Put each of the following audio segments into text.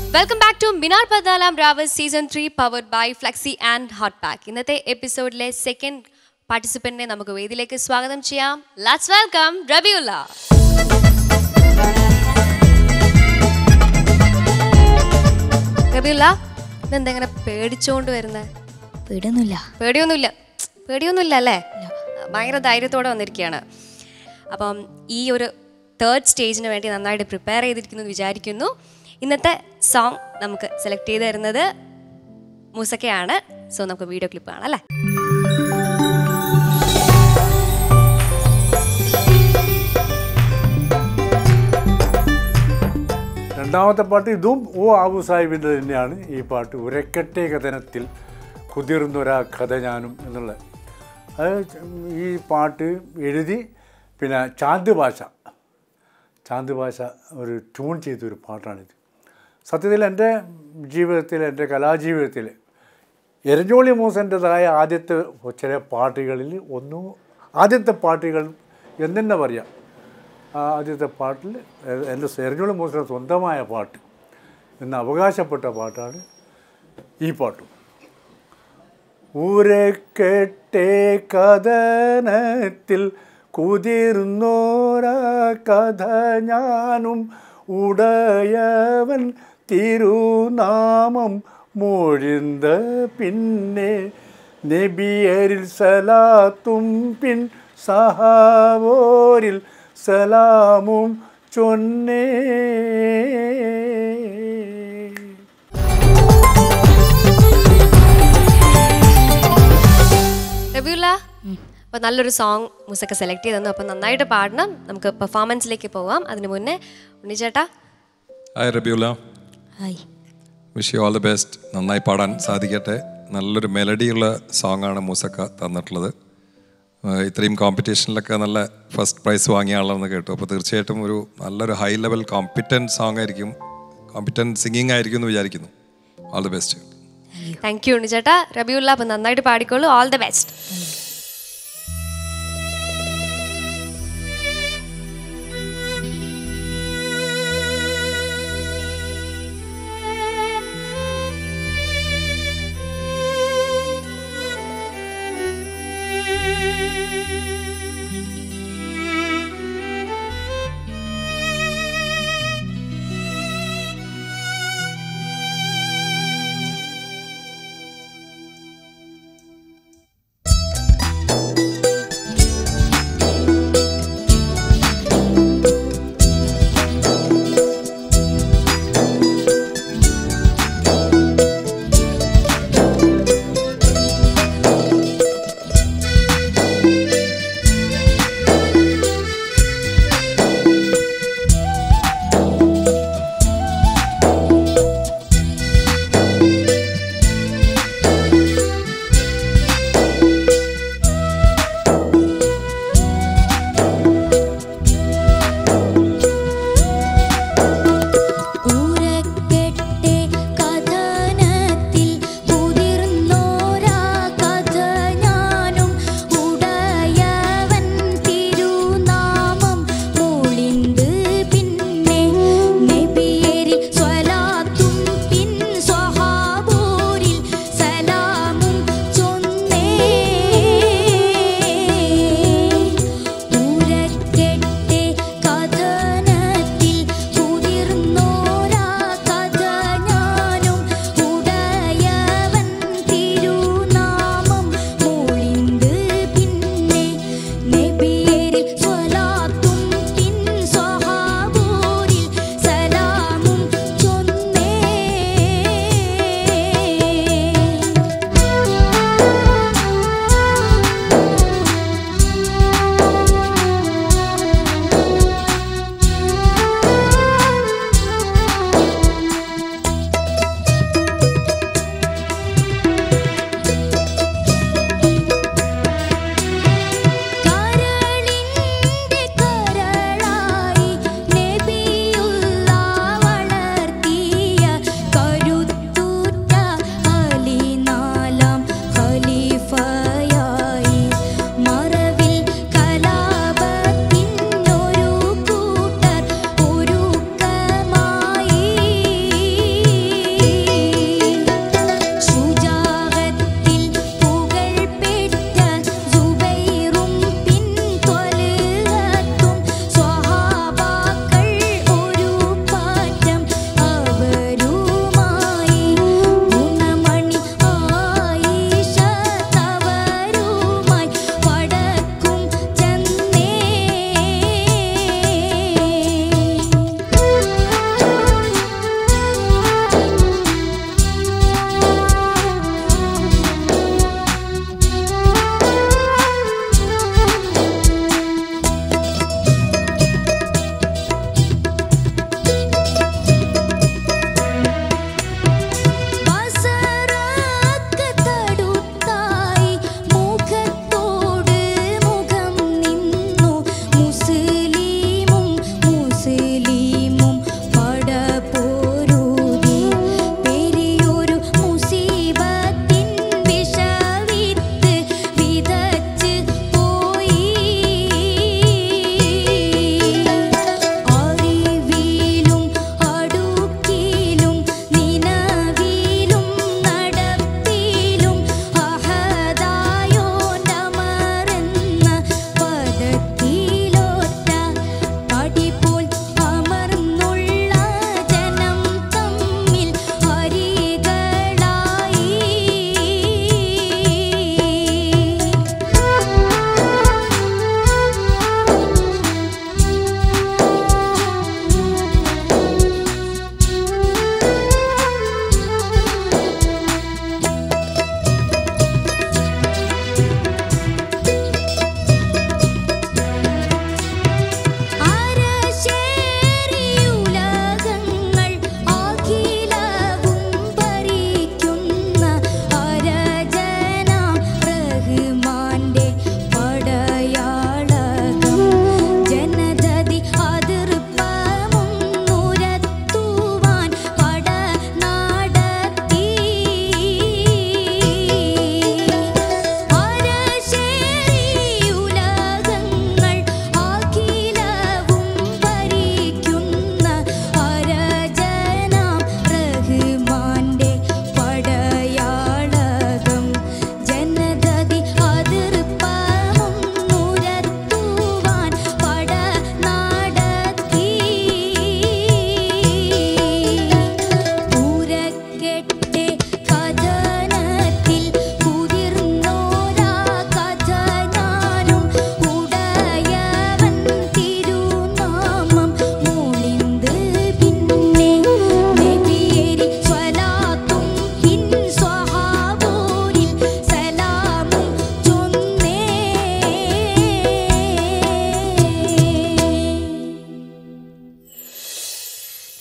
Welcome back to മിനാർ പതാലാം രാവസ് season three powered by Flexi and Hot Pack ഇന്നത്തെ എപ്പിസോഡിലെ സെക്കൻഡ് പാർട്ടിസിപ്പന്റിനെ നമുക്ക് വേദിയിലേക്ക് സ്വാഗതം ചെയ്യാം ലെറ്റ്സ് വെൽക്കം റബിയുല്ല റബിയുല്ല ഇതെന്താ ഇങ്ങനെ പേടിച്ചോണ്ട് വരുന്നത് പേടിയൊന്നുമില്ല പേടിയൊന്നുമില്ല പേടിയൊന്നുമില്ല അല്ലേ ഭയങ്കര ധൈര്യത്തോടെ വന്നിരിക്കുകയാണ് അപ്പം ഈ ഒരു തേർഡ് സ്റ്റേജിന് വേണ്ടി നന്നായിട്ട് പ്രിപ്പയർ ചെയ്തിരിക്കുന്നു എന്ന് വിചാരിക്കുന്നു ഇന്നത്തെ സോങ് നമുക്ക് സെലക്ട് ചെയ്ത് തരുന്നത് മൂസക്കയാണ് സോ നമുക്ക് വീഡിയോ ക്ലിപ്പ് കാണാം അല്ലേ രണ്ടാമത്തെ പാട്ട് ഇതും ഓ ആബു സാഹിബിൻ്റെ തന്നെയാണ് ഈ പാട്ട് ഉരക്കട്ടെ കഥനത്തിൽ കുതിർന്നൊരാ കഥ ഞാനും എന്നുള്ള അത് ഈ പാട്ട് എഴുതി പിന്നെ ചാന്ത് ഭാഷ ചാന്ത് ഭാഷ ഒരു ട്യൂൺ ചെയ്തൊരു പാട്ടാണിത് സത്യത്തിൽ എൻ്റെ ജീവിതത്തിൽ എൻ്റെ കലാജീവിതത്തിൽ എരഞ്ഞോളി മൂസൻ്റെതായ ആദ്യത്തെ ചില പാട്ടുകളിൽ ഒന്നും ആദ്യത്തെ പാട്ടുകൾ എന്നെ പറയാം ആ ആദ്യത്തെ പാട്ടിൽ എ- എൻ്റെ എരഞ്ഞോളി മൂസൻ്റെ സ്വന്തമായ പാട്ട് എന്ന് അവകാശപ്പെട്ട പാട്ടാണ് ഈ പാട്ടും ഊരക്കെട്ടേ കഥനത്തിൽ കുതിർന്നോരാ കഥ ഞാനും ഉടയവൻ തിരുനാമം മൊഴിന്ത പിന്നെ നബിയരിൽ സലാത്തും പിൻ സഹാവോരിൽ സലാമും ചൊന്നേ റബിയുല്ല അപ്പോൾ നല്ലൊരു സോങ് മൂസക്ക സെലക്ട് ചെയ്ത് തന്നു അപ്പോൾ നന്നായിട്ട് പാടണം നമുക്ക് പെർഫോമൻസിലേക്ക് പോവാം അതിന് മുന്നേ ഉണ്ണിച്ചേട്ടാ hi Rabiulla hi wish you all the best നന്നായി പാടാൻ സാധിക്കട്ടെ നല്ലൊരു മെലഡിയുള്ള സോങ്ങാണ് മൂസക്ക തന്നിട്ടുള്ളത് ആഹ് ഇത്രയും കോമ്പറ്റീഷനിലൊക്കെ നല്ല ഫസ്റ്റ് പ്രൈസ് വാങ്ങിയ ആളാണെന്ന് കേട്ടു അപ്പോൾ തീർച്ചയായിട്ടും ഒരു നല്ലൊരു ഹൈ ലെവൽ കോമ്പിറ്റൻറ്റ് സോങ് ആയിരിക്കും കോമ്പിറ്റൻറ്റ് സിംഗിങ് ആയിരിക്കും എന്ന് വിചാരിക്കുന്നു all the best thank you ഉണ്ണിച്ചേട്ടാ റബിയുല്ല അപ്പോൾ നന്നായിട്ട് പാടിക്കോളൂ ഓൾ ദ ബെസ്റ്റ് ും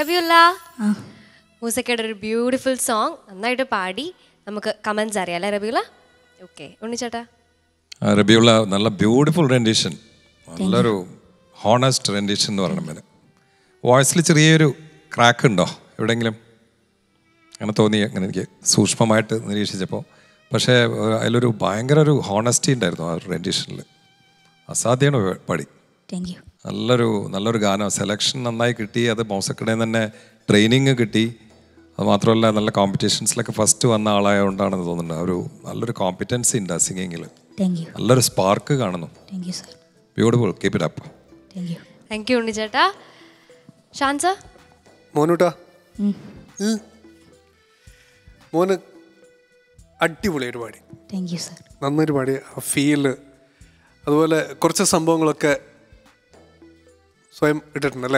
റബിയുള്ള മൂസക്കയുടെ ഒരു ബ്യൂട്ടിഫുൾ സോങ് നന്നായിട്ട് പാടി നമുക്ക് കമൻസ് അറിയാം അല്ലേ റബിയുള്ള ഓക്കെ ഉണ്ണിച്ചേട്ടാ ആ, റബിയുള്ള നല്ല ബ്യൂട്ടിഫുൾ റെൻഡിഷൻ നല്ലൊരു ഹോണസ്റ്റ് റെൻഡിഷൻ എന്ന് പറയണം പിന്നെ വോയിസിൽ ചെറിയൊരു ക്രാക്ക് ഉണ്ടോ എവിടെയെങ്കിലും അങ്ങനെ തോന്നി അങ്ങനെ എനിക്ക് സൂക്ഷ്മമായിട്ട് നിരീക്ഷിച്ചപ്പോൾ പക്ഷേ ഏഹ്, അതിലൊരു ഭയങ്കര ഒരു ഹോണസ്റ്റി ഉണ്ടായിരുന്നു ആ റെൻഡിഷനിൽ അസാധ്യമാണ് പാടി താങ്ക് യു നല്ലൊരു നല്ലൊരു ഗാനം സെലക്ഷൻ നന്നായി കിട്ടി അത് മോസക്കടയിൽ തന്നെ ട്രെയിനിങ് കിട്ടി അത് മാത്രമല്ല നല്ല കോമ്പറ്റീഷൻസിലൊക്കെ ഫസ്റ്റ് വന്ന ആളായതുകൊണ്ടാണെന്ന് തോന്നുന്നുണ്ട് ഒരു നല്ലൊരു കോമ്പിറ്റൻസി ഉണ്ട് ആ സിംഗിങ്ങിൽ താങ്ക് യു നല്ലൊരു സ്പാർക്ക് കാണുന്നു thank you sir beautiful keep it up thank you thank you ഉണ്ണിച്ചേട്ടാ ഷാൻസ മോനൂട്ടാ ഉം. മോന് അടിപൊളിയായിട്ട് പാടി താങ്ക് യു സർ നന്നായിട്ട് പാടി ആ ഫീല് അതുപോലെ കുറച്ച് സംഭവങ്ങളൊക്കെ സ്വയം ഇട്ടിട്ടുണ്ടല്ലേ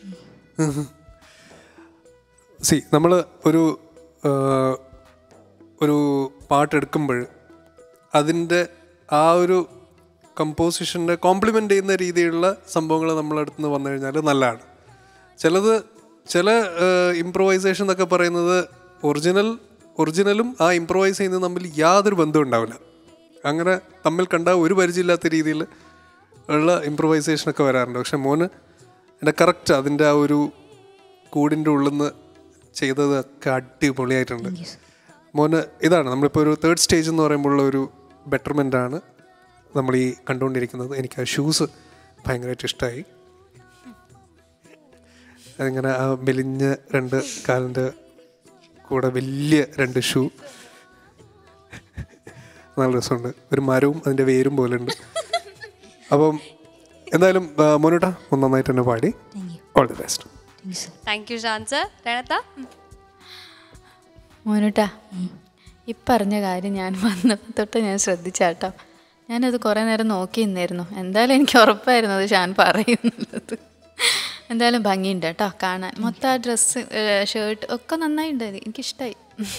സി നമ്മൾ ഒരു ആ, ഒരു പാട്ടെടുക്കുമ്പോൾ അതിൻ്റെ ആ ഒരു കമ്പോസിഷൻ്റെ കോംപ്ലിമെൻ്റ് ചെയ്യുന്ന രീതിയിലുള്ള സംഭവങ്ങൾ നമ്മളടുത്ത് നിന്ന് വന്നു കഴിഞ്ഞാൽ നല്ലതാണ് ചിലത് ചില ഇംപ്രവൈസേഷൻ എന്നൊക്കെ പറയുന്നത് ഒറിജിനൽ ഒറിജിനലും ആ ഇംപ്രവൈസ് ചെയ്യുന്നതും തമ്മിൽ യാതൊരു ബന്ധവും ഉണ്ടാവില്ല അങ്ങനെ തമ്മിൽ കണ്ട ഒരു പരിചയമില്ലാത്ത രീതിയിൽ ഉള്ള ഇമ്പ്രവൈസേഷനൊക്കെ വരാറുണ്ട് പക്ഷെ മോന് എൻ്റെ കറക്റ്റ് അതിൻ്റെ ആ ഒരു കൂടിൻ്റെ ഉള്ളിൽ നിന്ന് ചെയ്തതൊക്കെ അടിപൊളിയായിട്ടുണ്ട് മോന് ഇതാണ് നമ്മളിപ്പോൾ ഒരു തേർഡ് സ്റ്റേജ് എന്ന് പറയുമ്പോൾ ഉള്ള ഒരു ബെറ്റർമെൻ്റ് ആണ് നമ്മൾ ഈ കണ്ടുകൊണ്ടിരിക്കുന്നത് എനിക്ക് ആ ഷൂസ് ഭയങ്കരമായിട്ട് ഇഷ്ടമായി അതിങ്ങനെ ആ മെലിഞ്ഞ രണ്ട് കാലിൻ്റെ കൂടെ വലിയ രണ്ട് ഷൂ നല്ല രസമുണ്ട് ഒരു മരവും അതിൻ്റെ വേരും പോലെ ഉണ്ട് അപ്പം എന്തായാലും ആ, മോനൂട്ടാ ഒന്ന് നന്നായിട്ട് തന്നെ പാടി thank you all the best thank you sir thank you Shansa Ranatha മോനുട്ടാ ഈ പറഞ്ഞ കാര്യം ഞാൻ വന്നപ്പോൾ തൊട്ട് ഞാൻ ശ്രദ്ധിച്ചാട്ടോ ഞാനത് കുറേ നേരം നോക്കി നിന്നായിരുന്നു എന്തായാലും എനിക്ക് ഉറപ്പായിരുന്നു അത് ഷാൻ പറയുന്നുള്ളത് എന്തായാലും ഭംഗിയുണ്ട് കേട്ടോ കാണാൻ മൊത്തം ആ ഡ്രസ്സ് ഷർട്ട് ഒക്കെ നന്നായിട്ടുണ്ട് എനിക്കിഷ്ടമായി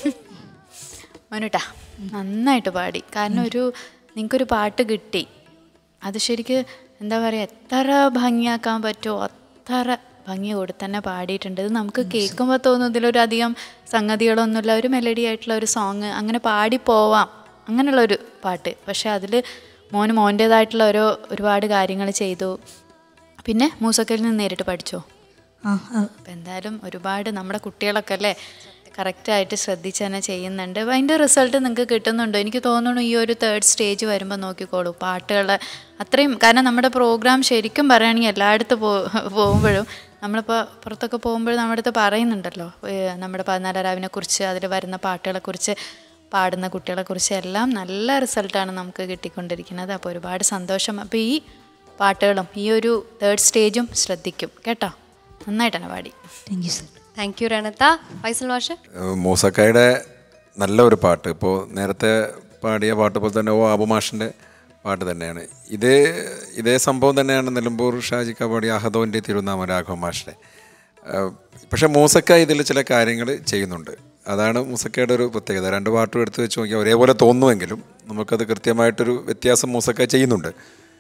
മോനുട്ടാ നന്നായിട്ട് പാടി കാരണം ഒരു നിങ്ങൾക്കൊരു പാട്ട് കിട്ടി അത് ശരിക്ക് എന്താ പറയുക എത്ര ഭംഗിയാക്കാൻ പറ്റുമോ അത്ര ഭംഗി കൊടുത്ത് തന്നെ പാടിയിട്ടുണ്ട് ഇത് നമുക്ക് കേൾക്കുമ്പോൾ തോന്നും ഇതിലൊരധികം സംഗതികളൊന്നുമില്ല ഒരു മെലഡി ആയിട്ടുള്ള ഒരു സോങ് അങ്ങനെ പാടി പോവാം അങ്ങനെയുള്ളൊരു പാട്ട് പക്ഷെ അതിൽ മോന് മോൻ്റേതായിട്ടുള്ള ഓരോ ഒരുപാട് കാര്യങ്ങൾ ചെയ്തു പിന്നെ മൂസക്കയിൽ നിന്ന് നേരിട്ട് പഠിച്ചോ ആ ആ, അപ്പം എന്തായാലും ഒരുപാട് നമ്മുടെ കുട്ടികളൊക്കെ അല്ലേ കറക്റ്റായിട്ട് ശ്രദ്ധിച്ച് തന്നെ ചെയ്യുന്നുണ്ട് അപ്പം അതിൻ്റെ റിസൾട്ട് നിങ്ങൾക്ക് കിട്ടുന്നുണ്ടോ എനിക്ക് തോന്നുന്നു ഈ ഒരു തേർഡ് സ്റ്റേജ് വരുമ്പോൾ നോക്കിക്കോളൂ പാട്ടുകൾ അത്രയും കാരണം നമ്മുടെ പ്രോഗ്രാം ശരിക്കും പറയുകയാണെങ്കിൽ എല്ലായിടത്തും പോ പോകുമ്പോഴും നമ്മളിപ്പോൾ പുറത്തൊക്കെ പോകുമ്പോൾ നമ്മുടെ അടുത്ത് പറയുന്നുണ്ടല്ലോ ഏ, നമ്മുടെ പതിനാലാം രാവിനെ കുറിച്ച് അതിൽ വരുന്ന പാട്ടുകളെക്കുറിച്ച് പാടുന്ന കുട്ടികളെക്കുറിച്ച് എല്ലാം നല്ല റിസൾട്ടാണ് നമുക്ക് കിട്ടിക്കൊണ്ടിരിക്കുന്നത് അപ്പോൾ ഒരുപാട് സന്തോഷം അപ്പോൾ ഈ പാട്ടുകളും ഈ ഒരു തേർഡ് സ്റ്റേജും ശ്രദ്ധിക്കും കേട്ടോ നന്നായിട്ട് തന്നെ പാടി thank you sir thank you Ranatha Faisal മാഷ് മൂസക്കായുടെ നല്ല ഒരു പാട്ട് ഇപ്പോൾ നേരത്തെ പാടിയ പാട്ട് പോലെ തന്നെ ഓ അബുമാഷിൻ്റെ പാട്ട് തന്നെയാണ് ഇതേ ഇതേ സംഭവം തന്നെയാണ് നിലമ്പൂർ ഷാജിക്ക പാടിയ അഹദോൻ്റെ തിരുനാമ രാഘവ മാഷിൻ്റെ ഏഹ് പക്ഷേ മൂസക്ക ഇതിൽ ചില കാര്യങ്ങൾ ചെയ്യുന്നുണ്ട് അതാണ് മൂസക്കയുടെ ഒരു പ്രത്യേകത രണ്ട് പാട്ടും എടുത്ത് വെച്ച് നോക്കിയാൽ ഒരേപോലെ തോന്നുമെങ്കിലും നമുക്കത് കൃത്യമായിട്ടൊരു വ്യത്യാസം മൂസക്ക ചെയ്യുന്നുണ്ട്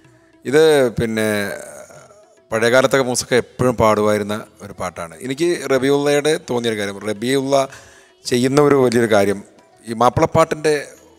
ഇത് പിന്നെ പഴയകാലത്തൊക്കെ മൂസക്ക എപ്പോഴും പാടുമായിരുന്ന ഒരു പാട്ടാണ് എനിക്ക് റബിയുള്ളയുടെ തോന്നിയൊരു കാര്യം റബിയുള്ള ചെയ്യുന്ന ഒരു വലിയൊരു കാര്യം ഈ മാപ്പിളപ്പാട്ടിൻ്റെ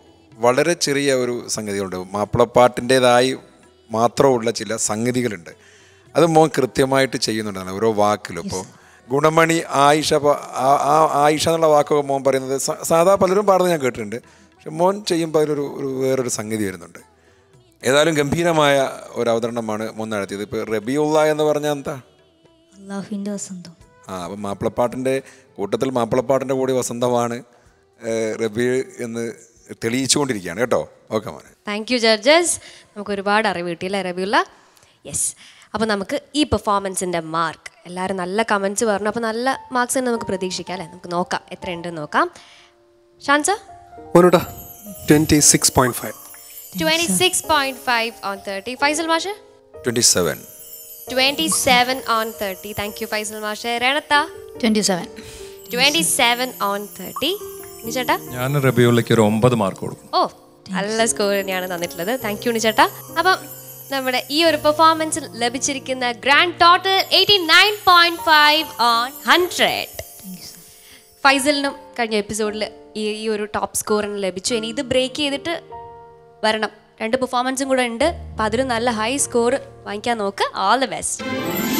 വളരെ ചെറിയ ഒരു സംഗതികളുണ്ട് മാപ്പിളപ്പാട്ടിൻ്റേതായി മാത്രമുള്ള ചില സംഗതികളുണ്ട് അത് മോൻ കൃത്യമായിട്ട് ചെയ്യുന്നുണ്ടാണ് ഓരോ വാക്കിലും ഇപ്പോൾ ഗുണമണി ആയിഷ പ- ആ- ആ ആയിഷ എന്നുള്ള വാക്കൊക്കെ മോൻ പറയുന്നത് സ- സാധാ പലരും പാടുന്നത് ഞാൻ കേട്ടിട്ടുണ്ട് പക്ഷെ മോൻ ചെയ്യുമ്പോൾ അതിലൊരു ഒരു വേറൊരു സംഗതി വരുന്നുണ്ട് ഏതായാലും ഗംഭീരമായ ഒരു അവതരണമാണ് മോൻ നടത്തിയത് ഇപ്പോൾ റബിയുള്ള എന്ന് പറഞ്ഞാൽ എന്താ അള്ളാഹുവിൻ്റെ വസന്തം ആ അപ്പം മാപ്പിളപ്പാട്ടിൻ്റെ കൂട്ടത്തിൽ മാപ്പിളപ്പാട്ടിൻ്റെ കൂടി വസന്തമാണ് ഏഹ്, റബി എന്ന് തെളിയിച്ചുകൊണ്ടിരിക്കുകയാണ് കേട്ടോ ഓക്കെ മോനെ താങ്ക് യു ജഡ്ജസ് നമുക്ക് ഒരുപാട് അറിവ് കിട്ടിയില്ലേ റബിയുള്ള യെസ് അപ്പോൾ നമുക്ക് ഈ പെർഫോമൻസിൻ്റെ മാർക്ക് എല്ലാവരും നല്ല കമൻസ് പറഞ്ഞു അപ്പോൾ നല്ല മാർക്സ് തന്നെ നമുക്ക് പ്രതീക്ഷിക്കാം അല്ലേ നമുക്ക് നോക്കാം എത്രയുണ്ടെന്ന് നോക്കാം ഷാൻസ മോനൂട്ടാ twenty six point five twenty six point five on thirty Faisal മാഷ് twenty seven twenty seven on thirty thank you Faisal മാഷ് Ranatha twenty seven twenty seven on thirty ചേട്ടാ ഞാൻ റബിയുള്ളയ്ക്ക് ഒരു ഒമ്പത് മാർക്ക് കൊടുക്കും ഓ നല്ല സ്കോർ തന്നെയാണ് തന്നിട്ടുള്ളത് താങ്ക് യു ചേട്ടാ അപ്പം നമ്മുടെ ഈ ഒരു പെർഫോമൻസിൽ ലഭിച്ചിരിക്കുന്ന grand total eighty nine point five on hundred ഫൈസലിനും കഴിഞ്ഞ എപ്പിസോഡിൽ ഈ ഈ ഒരു ടോപ്പ് സ്കോറിന് ലഭിച്ചു ഇനി ഇത് ബ്രേക്ക് ചെയ്തിട്ട് വരണം രണ്ട് പെർഫോമൻസും കൂടെ ഉണ്ട് അപ്പം അതിലും നല്ല ഹൈ സ്കോർ വാങ്ങിക്കാൻ നോക്ക് ഓൾ ദ ബെസ്റ്റ്